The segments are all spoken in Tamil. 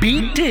பீட்டு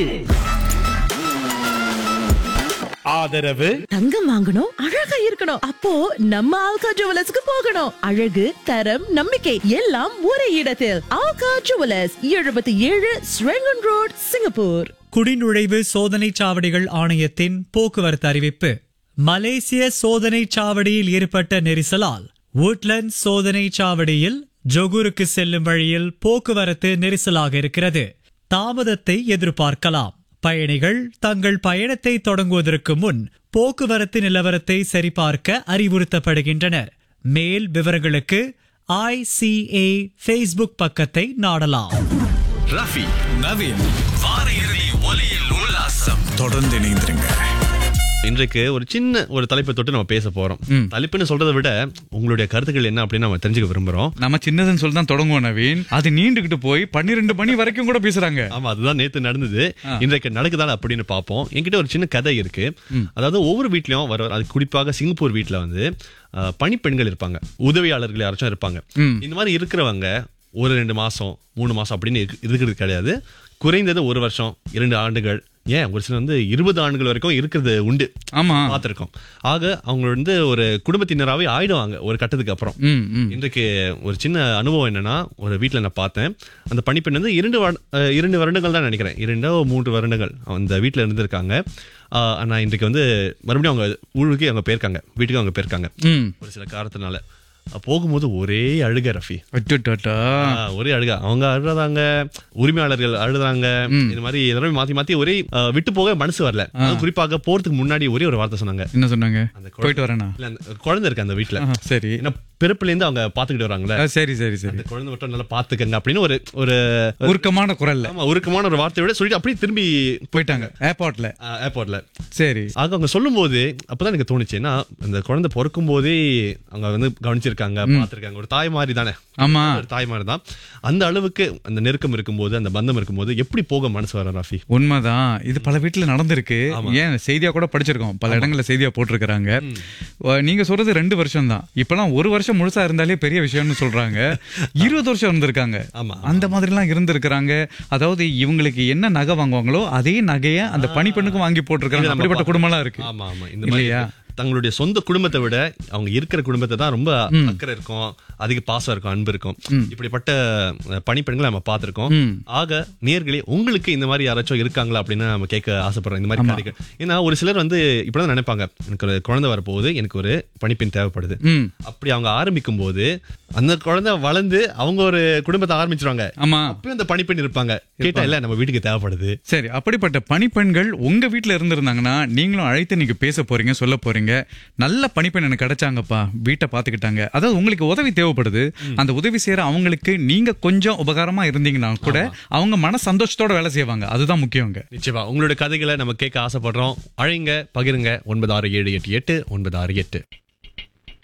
ஆதரவு தங்கம் வாங்கணும் அழகா இருக்கணும் அப்போ நம்ம ஆல்கா ஜுவலர்ஸ்க்கு போகணும் அழகு தரம் நம்பிக்கை எல்லாம் ஒரே இடத்தில் ஆல்கா ஜுவலர்ஸ் எழுபத்தி ஏழு ஸ்ரெங்கன் ரோட் சிங்கப்பூர் குடிநுழைவு சோதனைச் சாவடிகள் ஆணையத்தின் போக்குவரத்து அறிவிப்பு மலேசிய சோதனைச் சாவடியில் ஏற்பட்ட நெரிசலால் woodlands சோதனைச் சாவடியில் ஜொகூருக்கு செல்லும் வழியில் போக்குவரத்து நெரிசலாக இருக்கிறது தாமதத்தை எதிர்பார்க்கலாம் பயணிகள் தங்கள் பயணத்தை தொடங்குவதற்கு முன் போக்குவரத்து நிலவரத்தை சரிபார்க்க அறிவுறுத்தப்படுகின்றனர் மேல் விவரங்களுக்கு ஐசிஏ ஃபேஸ்புக் பக்கத்தை நாடலாம் ரஃபி நவீன் வார இறுதி ஒலியில் உல்லாசம் தொடர்ந்து இணைந்திருங்க இன்றைக்கு ஒரு சின்ன ஒரு தலைப்பை தொட்டு நம்ம பேச போறோம் தலைப்புன்னு சொல்றதை விட உங்களுடைய கருத்துக்கள் என்ன அப்படின்னு நம்ம தெரிஞ்சுக்க விரும்புறோம் நம்ம சின்னதுன்னு சொல்லி தான் தொடங்குவோம் நவீன் அது நீண்டுகிட்டு போய் பன்னிரெண்டு மணி வரைக்கும் கூட பேசுறாங்க ஆமா அதுதான் நேத்து நடந்தது இன்றைக்கு நடக்குதால அப்படின்னு பார்ப்போம் என்கிட்ட ஒரு சின்ன கதை இருக்கு அதாவது ஒவ்வொரு வீட்லயும் வர அது குறிப்பாக சிங்கப்பூர் வீட்ல வந்து அஹ், பணிப்பெண்கள் இருப்பாங்க உதவியாளர்கள் யாராச்சும் இருப்பாங்க இந்த மாதிரி இருக்கிறவங்க ஒரு ரெண்டு மாசம் மூணு மாசம் அப்படின்னு இருக்கு- இருக்கிறது கிடையாது குறைந்தது ஒரு வருஷம் இரண்டு ஆண்டுகள் ஏன் ஒரு சிலர் வந்து இருபது ஆண்டுகள் வரைக்கும் இருக்கிறது உண்டு ஆமா பார்த்திருக்கோம் ஆக அவங்க வந்து ஒரு குடும்பத்தினராவே ஆயிடுவாங்க ஒரு கட்டத்துக்கு அப்புறம் ம், ம். இன்றைக்கு ஒரு சின்ன அனுபவம் என்னன்னா ஒரு வீட்ல நான் பார்த்தேன் அந்த பணிப்பெண் வந்து இரண்டு வருட- அஹ் இரண்டு வருடங்கள் தான் நினைக்கிறேன் இரண்டோ மூன்று வருடங்கள் அந்த வீட்ல இருந்திருக்காங்க ஆஹ் ஆனா இன்றைக்கு வந்து மறுபடியும் அவங்க ஊருக்கு அவங்க போயிருக்காங்க வீட்டுக்கு அவங்க போயிருக்காங்க ம். ஒரு சில காரணத்தினால அஹ் போகும்போது ஒரே அழுக ரஃபி அச்சச்சோ. ஆஹ் ஒரே அழுக அவங்க அழுறாங்க உரிமையாளர்கள் அழுறாங்க இந்த மாதிரி எல்லாமே மாத்தி மாத்தி ஒரே ஆஹ் விட்டு போக மனசு வரல அதுவும் குறிப்பாக போறதுக்கு முன்னாடி ஒரே ஒரு வார்த்தை சொன்னாங்க என்ன சொன்னாங்க அந்த போயிட்டு வரேனா இல்ல அந்த ஒரு குழந்தை இருக்கு அந்த வீட்ல ஆஹா, சரி ஏன்னா பிறப்புல இருந்து அவங்க பாத்துக்கிட்டு வராங்களே ஆ, சரி சரி சரி அந்த குழந்தை மட்டும் நல்லா பாத்துக்கங்க அப்படின்னு ஒரு ஒரு உருக்கமான குரல்ல ஆமா உருக்கமான ஒரு வார்த்தையோட சொல்லிட்டு அப்படியே திரும்பி போயிட்டாங்க ஏர்போர்ட்ல ஏர்போர்ட்ல சரி ஆக அவங்க சொல்லும் போது அப்பதான் எனக்கு தோணுச்சு ஏன்னா அந்த குழந்தை பிறக்கும் போதே அவங்க வந்து கவனிச்சிருக்காங்க பார்த்திருக்காங்க ஒரு தாய் மாதிரி தானே ஆமா ஒரு தாய் மாதிரி தான் அந்த அளவுக்கு அந்த நெருக்கம் இருக்கும்போது அந்த பந்தம் இருக்கும்போது எப்படி போக மனசு வர ராஃபி உண்மைதான் இது பல வீட்டுல நடந்திருக்கு ஏன் செய்தியா கூட படிச்சிருக்கோம் பல இடங்கள்ல செய்தியா போட்டிருக்கிறாங்க அஹ் நீங்க சொல்றது ரெண்டு வருஷம் தான் இப்பெல்லாம் ஒரு வருஷம் முழுசா இருந்தாலே பெரிய விஷயம்னு சொல்றாங்க இருபது வருஷம் இருந்திருக்காங்க ஆமா, அந்த மாதிரி எல்லாம் இருந்திருக்கிறாங்க அதாவது இவங்களுக்கு என்ன நகை வாங்குவாங்களோ அதே நகைய அந்த பணிப்பெண்ணுக்கும் வாங்கி போட்டிருக்காங்க இது நம்ம அப்படிப்பட்ட பா- குடும்பம் எல்லாம் இருக்கு ஆமா ஆமா இந்த மாதிரி இல்லையா? இருக்கு. தங்களுடைய சொந்த குடும்பத்தை விட அவங்க இருக்கிற குடும்பத்தை தான் ரொம்ப அக்கறை இருக்கும் அதிக பாசம் இருக்கும் அன்பு இருக்கும் இப்படிப்பட்ட அஹ், பணிப்பெண்களை நம்ம பார்த்திருக்கோம் ஆக நேர்களே உங்களுக்கு இந்த மாதிரி யாராச்சும் இருக்காங்களா அப்படின்னு நம்ம கேட்க ஆசைப்படுறோம் இந்த மாதிரி கதைகள் ஏன்னா ஒரு சிலர் வந்து இப்படிதான் நினைப்பாங்க எனக்கு ஒரு குழந்தை வரப்போகுது எனக்கு ஒரு பணிப்பெண் தேவைப்படுது ம் அப்படி அவங்க ஆரம்பிக்கும் போது அந்த குழந்தை வளர்ந்து அவங்க ஒரு குடும்பத்தை ஆரம்பிச்சிருவாங்க ஆமா அப்பயும் அந்த பணிப்பெண் இருப்பாங்க கேட்டா இல்ல நம்ம வீட்டுக்கு தேவைப்படுது சரி அப்படிப்பட்ட பணிப்பெண்கள் உங்க வீட்ல இருந்திருந்தாங்கன்னா நீங்களும் அழைத்து நீங்க பேச போறீங்க சொல்ல போறீங்க நல்ல பணிப்பெண் எனக்கு கிடைச்சாங்கப்பா வீட்டை பாத்துக்கிட்டாங்க அதாவது உங்களுக்கு உதவி தேவைப்படுது அந்த உதவி செய்யற அவங்களுக்கு நீங்க கொஞ்சம் உபகாரமா இருந்தீங்கன்னா கூட அவங்க மன சந்தோஷத்தோட வேலை செய்வாங்க அதுதான் முக்கியங்க நிச்சயமா உங்களோட கதைகளை நம்ம கேட்க ஆசைப்படுறோம் அழைங்க பகிருங்க ஒன்பது ஆறு ஏழு எட்டு எட்டு ஒன்பது ஆறு எட்டு